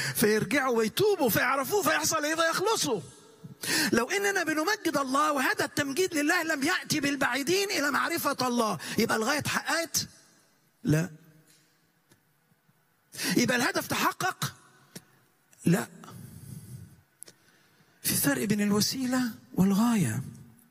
فيرجعوا ويتوبوا فيعرفوه فيحصل ايه فيخلصوا لو اننا بنمجد الله وهذا التمجيد لله لم ياتي بالبعيدين الى معرفه الله يبقى الغايه اتحققت لا يبقى الهدف تحقق لا في فرق بين الوسيله والغايه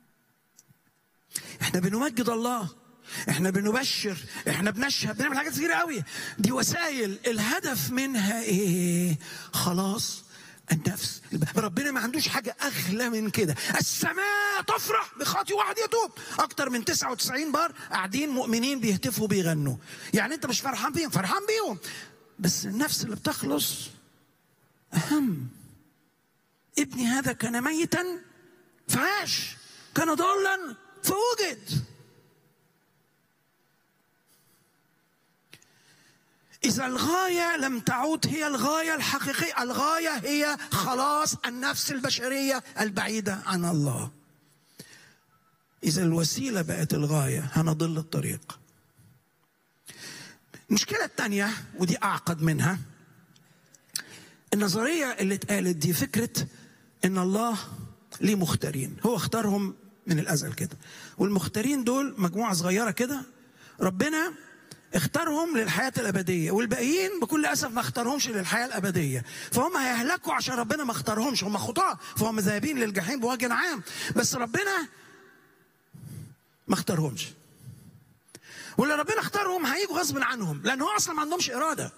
احنا بنمجد الله احنا بنبشر احنا بنشهد بنعمل حاجات كتير قوي دي وسائل الهدف منها ايه خلاص النفس ربنا ما عندوش حاجة أغلى من كده السماء تفرح بخاطي واحد يتوب أكتر من 99 بار قاعدين مؤمنين بيهتفوا بيغنوا يعني أنت مش فرحان بيهم فرحان بيهم بس النفس اللي بتخلص أهم ابني هذا كان ميتا فعاش كان ضالا فوجد إذا الغاية لم تعود هي الغاية الحقيقية الغاية هي خلاص النفس البشرية البعيدة عن الله إذا الوسيلة بقت الغاية هنضل الطريق المشكلة الثانية ودي أعقد منها النظرية اللي اتقالت دي فكرة إن الله ليه مختارين هو اختارهم من الأزل كده والمختارين دول مجموعة صغيرة كده ربنا اختارهم للحياة الأبدية والباقيين بكل أسف ما اختارهمش للحياة الأبدية فهم هيهلكوا عشان ربنا ما اختارهمش هم خطاة فهم ذاهبين للجحيم بوجه عام بس ربنا ما اختارهمش واللي ربنا اختارهم هيجوا غصب عنهم لأن هو أصلا ما عندهمش إرادة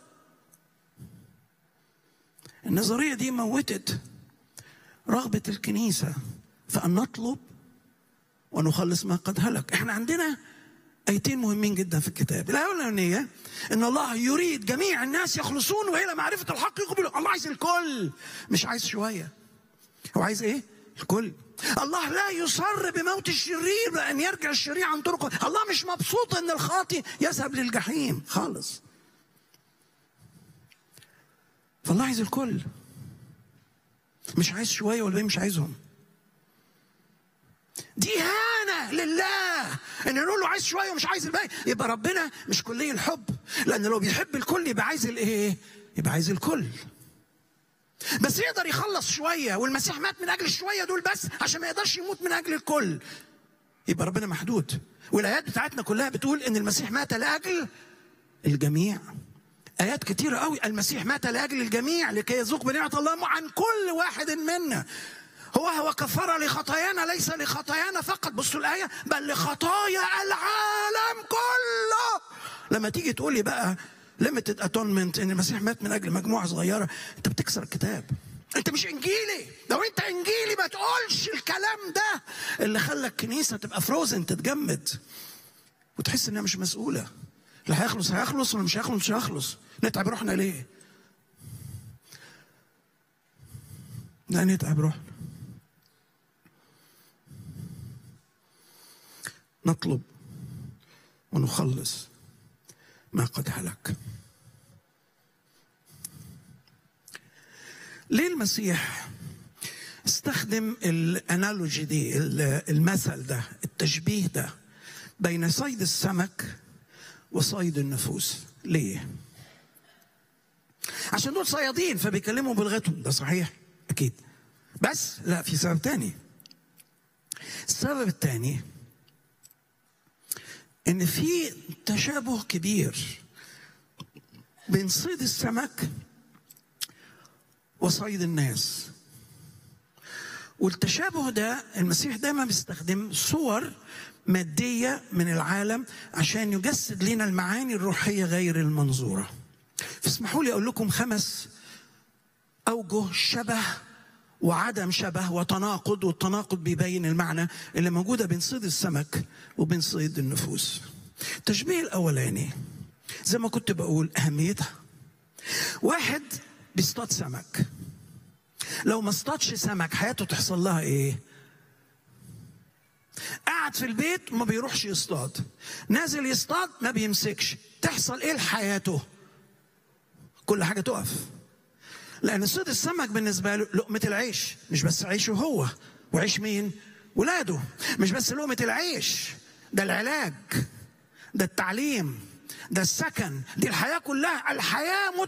النظرية دي موتت رغبة الكنيسة فأن نطلب ونخلص ما قد هلك احنا عندنا ايتين مهمين جدا في الكتاب الايه الاولانيه ان الله يريد جميع الناس يخلصون والى معرفه الحق يقبلون الله عايز الكل مش عايز شويه هو عايز ايه الكل الله لا يصر بموت الشرير لان يرجع الشرير عن طرقه الله مش مبسوط ان الخاطي يذهب للجحيم خالص فالله عايز الكل مش عايز شويه ولا مش عايزهم دي إهانة لله إن نقول له عايز شوية ومش عايز الباقي يبقى ربنا مش كلي الحب لأن لو بيحب الكل يبقى عايز الإيه؟ يبقى عايز الكل بس يقدر يخلص شوية والمسيح مات من أجل الشوية دول بس عشان ما يقدرش يموت من أجل الكل يبقى ربنا محدود والآيات بتاعتنا كلها بتقول إن المسيح مات لأجل الجميع آيات كتيرة قوي المسيح مات لأجل الجميع لكي يذوق بنعمة الله عن كل واحد منا هو هو كفر لخطايانا ليس لخطايانا فقط بصوا الآية بل لخطايا العالم كله لما تيجي تقول لي بقى limited atonement ان المسيح مات من اجل مجموعه صغيره انت بتكسر الكتاب انت مش انجيلي لو انت انجيلي ما تقولش الكلام ده اللي خلى الكنيسه تبقى فروزن تتجمد وتحس انها مش مسؤوله اللي هيخلص هيخلص واللي مش هيخلص مش هيخلص نتعب روحنا ليه؟ لا نتعب روحنا نطلب ونخلص ما قد هلك ليه المسيح استخدم الانالوجي دي المثل ده التشبيه ده بين صيد السمك وصيد النفوس ليه عشان دول صيادين فبيكلموا بلغتهم ده صحيح اكيد بس لا في سبب تاني السبب التاني ان في تشابه كبير بين صيد السمك وصيد الناس والتشابه ده المسيح دايما بيستخدم صور مادية من العالم عشان يجسد لنا المعاني الروحية غير المنظورة فاسمحوا لي أقول لكم خمس أوجه شبه وعدم شبه وتناقض والتناقض بيبين المعنى اللي موجودة بين صيد السمك وبين صيد النفوس التشبيه الأولاني زي ما كنت بقول أهميتها واحد بيصطاد سمك لو ما اصطادش سمك حياته تحصل لها ايه قاعد في البيت ما بيروحش يصطاد نازل يصطاد ما بيمسكش تحصل ايه لحياته كل حاجه تقف لان صيد السمك بالنسبه له لقمه العيش مش بس عيشه هو وعيش مين ولاده مش بس لقمه العيش ده العلاج ده التعليم ده السكن دي الحياه كلها الحياه